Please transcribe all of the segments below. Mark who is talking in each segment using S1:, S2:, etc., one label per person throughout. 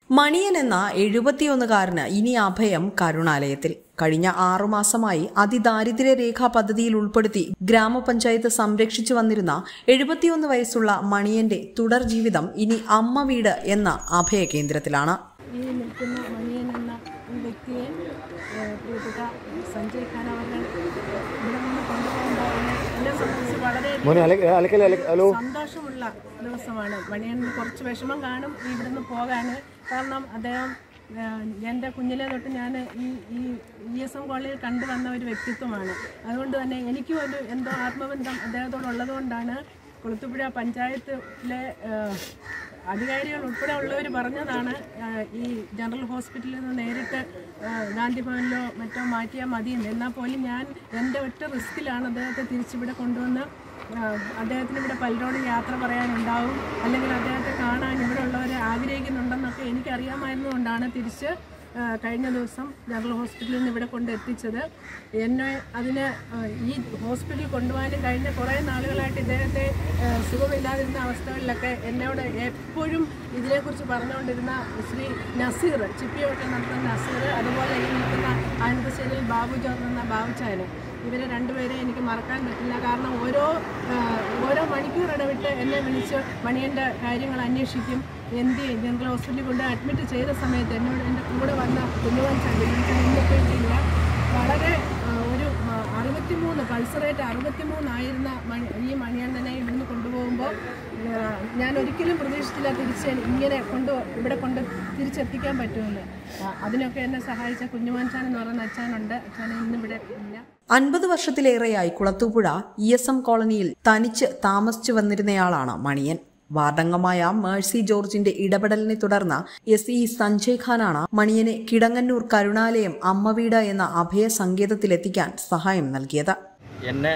S1: മണിയൻ എന്ന എഴുപത്തിയൊന്നുകാരന് ഇനി അഭയം കരുണാലയത്തിൽ കഴിഞ്ഞ ആറുമാസമായി അതിദാരിദ്ര്യ രേഖാ പദ്ധതിയിൽ ഉൾപ്പെടുത്തി ഗ്രാമപഞ്ചായത്ത് സംരക്ഷിച്ചു വന്നിരുന്ന എഴുപത്തിയൊന്ന് വയസ്സുള്ള മണിയന്റെ തുടർ ജീവിതം ഇനി അമ്മ വീട് എന്ന അഭയ കേന്ദ്രത്തിലാണ്
S2: ഈ നിൽക്കുന്ന മണിയൻ എന്ന ഈ വ്യക്തിയെ ഏഹ്, പ്രിയപ്പെട്ട സഞ്ജയ് ഖാൻ അവർ ഇവിടെ നിന്ന് കൊണ്ടുപോകുമ്പോൾ എന്നെ സംബന്ധിച്ച് വളരെ
S3: മോനെ അലക്ക അലക്കല അലക്ക ഹലോ
S2: സന്തോഷമുള്ള ദിവസമാണ് മണിയന് കുറച്ച് വിഷമം കാണും ഇവിടുന്ന് പോകാൻ കാരണം അദ്ദേഹം ഏഹ്, എൻ്റെ കുഞ്ഞിലെ തൊട്ട് ഞാൻ ഈ ഈ ഇ എസ് എം കോളേജിൽ കണ്ടുവന്ന ഒരു വ്യക്തിത്വമാണ് അതുകൊണ്ട് തന്നെ എനിക്കും ഒരു എന്തോ ആത്മബന്ധം അദ്ദേഹത്തോടുള്ളത് കൊണ്ടാണ് കുളത്തുപുഴ പഞ്ചായത്തിലെ ഏഹ്, അധികാരികൾ ഉൾപ്പെടെ ഉള്ളവർ പറഞ്ഞതാണ് ഏഹ്, ഈ ജനറൽ ഹോസ്പിറ്റലിൽ നിന്ന് നേരിട്ട് ഏഹ്, ഗാന്ധി ഭവനിലോ മറ്റോ മാറ്റിയാൽ മതിയെന്ന് എന്നാൽ പോലും ഞാൻ എൻ്റെ ഒറ്റ റിസ്കിലാണ് അദ്ദേഹത്തെ തിരിച്ചിവിടെ കൊണ്ടുവന്ന് ആഹ് അദ്ദേഹത്തിന് ഇവിടെ പലരോട് യാത്ര പറയാനുണ്ടാവും അല്ലെങ്കിൽ അദ്ദേഹത്തെ കാണാൻ ഇവിടെ ഉള്ളവർ ആഗ്രഹിക്കുന്നുണ്ടെന്നൊക്കെ എനിക്കറിയാമായിരുന്നുകൊണ്ടാണ് തിരിച്ച് ആഹ് കഴിഞ്ഞ ദിവസം ജനറൽ ഹോസ്പിറ്റലിൽ നിന്ന് ഇവിടെ കൊണ്ട് എത്തിച്ചത് എന്നെ അതിന് ആഹ് ഈ ഹോസ്പിറ്റലിൽ കൊണ്ടുപോകാനും കഴിഞ്ഞ കുറേ നാളുകളായിട്ട് ഇദ്ദേഹത്തെ ആഹ് സുഖമില്ലാതിരുന്ന അവസ്ഥകളിലൊക്കെ എന്നോട് എപ്പോഴും ഇതിനെക്കുറിച്ച് പറഞ്ഞുകൊണ്ടിരുന്ന ശ്രീ നസീർ ചിപ്പി ഹോട്ടൽ നടത്തുന്ന നസീർ അതുപോലെ ഈ നിൽക്കുന്ന ആനന്ദശ്ശേരിയിൽ ബാബു ജോർജ് എന്ന ബാബുച്ചായന് ഇവരെ രണ്ടുപേരെ എനിക്ക് മറക്കാൻ പറ്റില്ല കാരണം ഓരോ ആ, ഓരോ മണിക്കൂർ ഇടവിട്ട് എന്നെ വിളിച്ച് മണിയൻ്റെ കാര്യങ്ങൾ അന്വേഷിക്കും എന്ത് ചെയ്യും? ജനറൽ ഹോസ്പിറ്റലിൽ കൊണ്ട് അഡ്മിറ്റ് ചെയ്ത സമയത്ത് എന്നോട് എൻ്റെ കൂടെ വന്ന കുഞ്ഞുവൻ ചന്ദ്രൻ ഇന്നിപ്പോയിട്ടില്ല വളരെ ആ, ഒരു ആ, അറുപത്തിമൂന്ന് പൾസ് റേറ്റ് അറുപത്തിമൂന്നായിരുന്ന മണി ഈ മണിയണ്ണനെ ഇവിടുന്ന് കൊണ്ടുപോകുമ്പോൾ ആ, ഞാൻ ഒരിക്കലും പ്രതീക്ഷിച്ചില്ല തിരിച്ച് ഇങ്ങനെ കൊണ്ട് ഇവിടെ കൊണ്ട് തിരിച്ചെത്തിക്കാൻ പറ്റുമെന്ന് ആ, അതിനൊക്കെ എന്നെ സഹായിച്ച കുഞ്ഞുമാൻചാൻ എന്ന് പറയുന്ന അച്ഛനുണ്ട് അച്ഛൻ ഇന്നിവിടെ ഇല്ല
S1: അൻപത് വർഷത്തിലേറെയായി കുളത്തൂപ്പുഴ ഇ എസ് എം കോളനിയിൽ തനിച്ച് താമസിച്ചു വന്നിരുന്നയാളാണ് മണിയൻ വാർഡംഗമായ മേഴ്സി ജോർജിന്റെ ഇടപെടലിനെ തുടർന്ന് എസ് ഇ സഞ്ജയ് ഖാനാണ് മണിയനെ കിടങ്ങന്നൂർ കരുണാലയം അമ്മവീട് എന്ന അഭയ സങ്കേതത്തിലെത്തിക്കാൻ സഹായം നൽകിയത്
S4: എന്നെ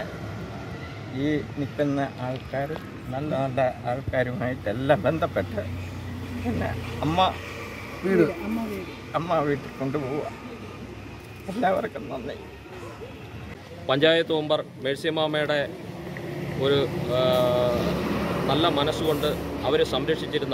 S4: ഈ നിൽക്കുന്ന ആൾക്കാർ നല്ല നല്ല ആൾക്കാരുമായിട്ടെല്ലാം ബന്ധപ്പെട്ട് എന്നെ അമ്മ വീട് അമ്മ വീട്ടിൽ കൊണ്ടുപോവുക എല്ലാവർക്കും നന്ദി
S5: പഞ്ചായത്ത് മെമ്പർ മേഴ്സിയമ്മയുടെ ഒരു ആ, നല്ല മനസ്സുകൊണ്ട് അവർ സംരക്ഷിച്ചിരുന്ന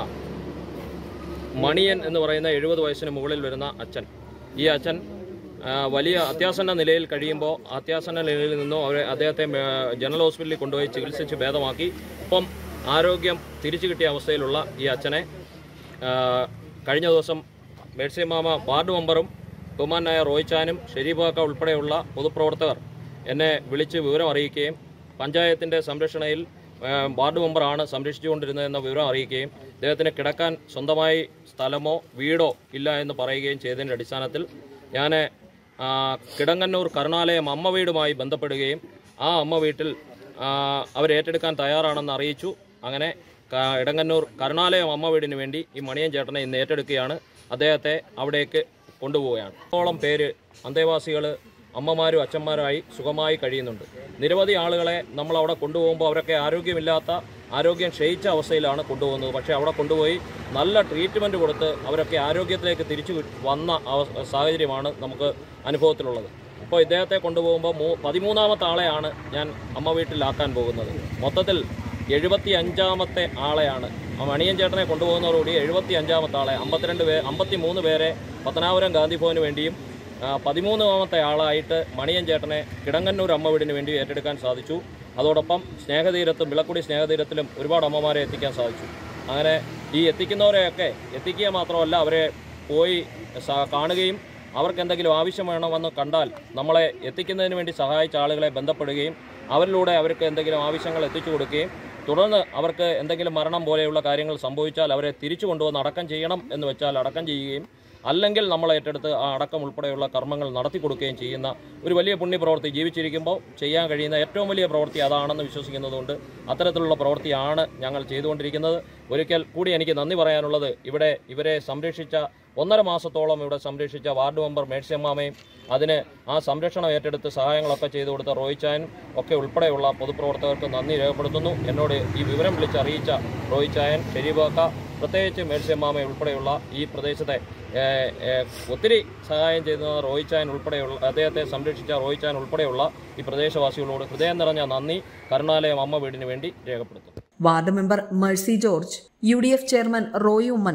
S5: മണിയൻ എന്ന് പറയുന്ന എഴുപത് വയസ്സിന് മുകളിൽ വരുന്ന അച്ഛൻ ഈ അച്ഛൻ ആ, വലിയ അത്യാസന്ന നിലയിൽ കഴിയുമ്പോൾ അത്യാസന്ന നിലയിൽ നിന്നും അവരെ അദ്ദേഹത്തെ മേ- ജനറൽ ഹോസ്പിറ്റലിൽ കൊണ്ടുപോയി ചികിത്സിച്ച് ഭേദമാക്കി ഇപ്പം ആരോഗ്യം തിരിച്ചു കിട്ടിയ അവസ്ഥയിലുള്ള ഈ അച്ഛനെ ആ, കഴിഞ്ഞ ദിവസം മേഴ്സിയമ്മാമ വാർഡ് മെമ്പറും ബഹുമാനായ റോയ്ച്ചാനും ഷെരീബാക്ക ഉൾപ്പെടെയുള്ള പൊതുപ്രവർത്തകർ എന്നെ വിളിച്ച് വിവരം അറിയിക്കുകയും പഞ്ചായത്തിൻ്റെ സംരക്ഷണയിൽ ആ, വാർഡ് മെമ്പറാണ് സംരക്ഷിച്ചുകൊണ്ടിരുന്നതെന്ന വിവരം അറിയിക്കുകയും അദ്ദേഹത്തിന് കിടക്കാൻ സ്വന്തമായി സ്ഥലമോ വീടോ ഇല്ല എന്ന് പറയുകയും ചെയ്തതിൻ്റെ അടിസ്ഥാനത്തിൽ ഞാൻ ആ, കിടങ്ങന്നൂർ കരുണാലയം അമ്മ വീടുമായി ബന്ധപ്പെടുകയും ആ അമ്മ വീട്ടിൽ ആ, അവരേറ്റെടുക്കാൻ തയ്യാറാണെന്ന് അറിയിച്ചു അങ്ങനെ ക- ഇടങ്ങന്നൂർ കരുണാലയം അമ്മ വീടിന് വേണ്ടി ഈ മണിയൻ ചേട്ടനെ ഇന്ന് ഏറ്റെടുക്കുകയാണ് അദ്ദേഹത്തെ അവിടേക്ക് കൊണ്ടുപോവുകയാണ് ഓളം പേര് അന്തേവാസികൾ അമ്മമാരും അച്ഛന്മാരുമായി സുഖമായി കഴിയുന്നുണ്ട് നിരവധി ആളുകളെ നമ്മൾ അവിടെ കൊണ്ടുപോകുമ്പോൾ അവരൊക്കെ ആരോഗ്യമില്ലാത്ത ആരോഗ്യം ക്ഷയിച്ച അവസ്ഥയിലാണ് കൊണ്ടുപോകുന്നത് പക്ഷേ അവിടെ കൊണ്ടുപോയി നല്ല ട്രീറ്റ്മെൻറ്റ് കൊടുത്ത് അവരൊക്കെ ആരോഗ്യത്തിലേക്ക് തിരിച്ചു വി- വന്ന അവ- സാഹചര്യമാണ് നമുക്ക് അനുഭവത്തിലുള്ളത് ഇപ്പോൾ ഇദ്ദേഹത്തെ കൊണ്ടുപോകുമ്പോൾ മൂ പതിമൂന്നാമത്തെ ആളെയാണ് ഞാൻ അമ്മ വീട്ടിലാക്കാൻ പോകുന്നത് മൊത്തത്തിൽ എഴുപത്തി അഞ്ചാമത്തെ ആളെയാണ് ആ മണിയൻ ചേട്ടനെ കൊണ്ടുപോകുന്നതോടുകൂടി എഴുപത്തി അഞ്ചാമത്തെ ആളെ അമ്പത്തിരണ്ട് പേ അമ്പത്തി മൂന്ന് പേരെ പത്തനാപുരം ഗാന്ധി ഭവന് വേണ്ടിയും ആ, പതിമൂന്നാമത്തെ ആളായിട്ട് മണിയൻ ചേട്ടനെ കിടങ്ങന്നൂർ അമ്മ വീടിന് വേണ്ടി ഏറ്റെടുക്കാൻ സാധിച്ചു അതോടൊപ്പം സ്നേഹതീരത്തും വിളക്കുടി സ്നേഹതീരത്തിലും ഒരുപാട് അമ്മമാരെ എത്തിക്കാൻ സാധിച്ചു അങ്ങനെ ഈ എത്തിക്കുന്നവരെയൊക്കെ എത്തിക്കുക മാത്രമല്ല അവരെ പോയി സ- കാണുകയും അവർക്ക് എന്തെങ്കിലും ആവശ്യം വേണമെന്ന് കണ്ടാൽ നമ്മളെ എത്തിക്കുന്നതിന് വേണ്ടി സഹായിച്ച ആളുകളെ ബന്ധപ്പെടുകയും അവരിലൂടെ അവർക്ക് എന്തെങ്കിലും ആവശ്യങ്ങൾ എത്തിച്ചു കൊടുക്കുകയും തുടർന്ന് അവർക്ക് എന്തെങ്കിലും മരണം പോലെയുള്ള കാര്യങ്ങൾ സംഭവിച്ചാൽ അവരെ തിരിച്ചു കൊണ്ടുവന്ന് അടക്കം ചെയ്യണം എന്ന് വെച്ചാൽ അടക്കം ചെയ്യുകയും അല്ലെങ്കിൽ നമ്മൾ ഏറ്റെടുത്ത് ആ അടക്കം ഉൾപ്പെടെയുള്ള കർമ്മങ്ങൾ നടത്തി കൊടുക്കുകയും ചെയ്യുന്ന ഒരു വലിയ പുണ്യപ്രവൃത്തി ജീവിച്ചിരിക്കുമ്പോൾ ചെയ്യാൻ കഴിയുന്ന ഏറ്റവും വലിയ പ്രവൃത്തി അതാണെന്ന് വിശ്വസിക്കുന്നതുകൊണ്ട് അത്തരത്തിലുള്ള പ്രവൃത്തിയാണ് ഞങ്ങൾ ചെയ്തുകൊണ്ടിരിക്കുന്നത് ഒരിക്കൽ കൂടി എനിക്ക് നന്ദി പറയാനുള്ളത് ഇവിടെ ഇവരെ സംരക്ഷിച്ച ഒന്നര മാസത്തോളം ഇവിടെ സംരക്ഷിച്ച വാർഡ് മെമ്പർ മേഴ്സിയമ്മാമയും അതിന് ആ സംരക്ഷണം ഏറ്റെടുത്ത് സഹായങ്ങളൊക്കെ ചെയ്തു കൊടുത്ത റോയിച്ചായനും ഒക്കെ ഉൾപ്പെടെയുള്ള പൊതുപ്രവർത്തകർക്ക് നന്ദി രേഖപ്പെടുത്തുന്നു എന്നോട് ഈ വിവരം വിളിച്ചറിയിച്ച റോയിച്ചായൻ ഷെരീബാക്ക പ്രത്യേകിച്ച് മേഴ്സിയമ്മാമ ഉൾപ്പെടെയുള്ള ഈ പ്രദേശത്തെ ഏഹ്, ഏഹ്, ഒത്തിരി സഹായം ചെയ്യുന്ന റോയിച്ചായൻ ഉൾപ്പെടെയുള്ള അദ്ദേഹത്തെ സംരക്ഷിച്ച റോയിച്ചായൻ ഉൾപ്പെടെയുള്ള ഈ പ്രദേശവാസികളോട് ഹൃദയം നിറഞ്ഞ നന്ദി കരുണാലയം അമ്മ വീടിന് വേണ്ടി രേഖപ്പെടുത്തുന്നു
S1: ward member Mercy George U D F chairman Roy Oommen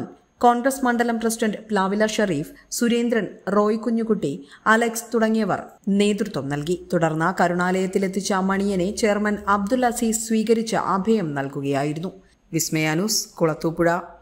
S1: Congress മണ്ഡലം president Plavila Sherif Surendran Roy Kunjukutty Alex തുടങ്ങിയവർ നേതൃത്വം നൽകി തുടർന്ന് കരുണാലയത്തിലെത്തിച്ച മണിയനെ ചെയർമാൻ അബ്ദുൽ അസീസ് സ്വീകരിച്ച് അഭയം നൽകുകയായിരുന്നു വിസ്മയാനൂസ് കുളത്തൂപ്പുഴ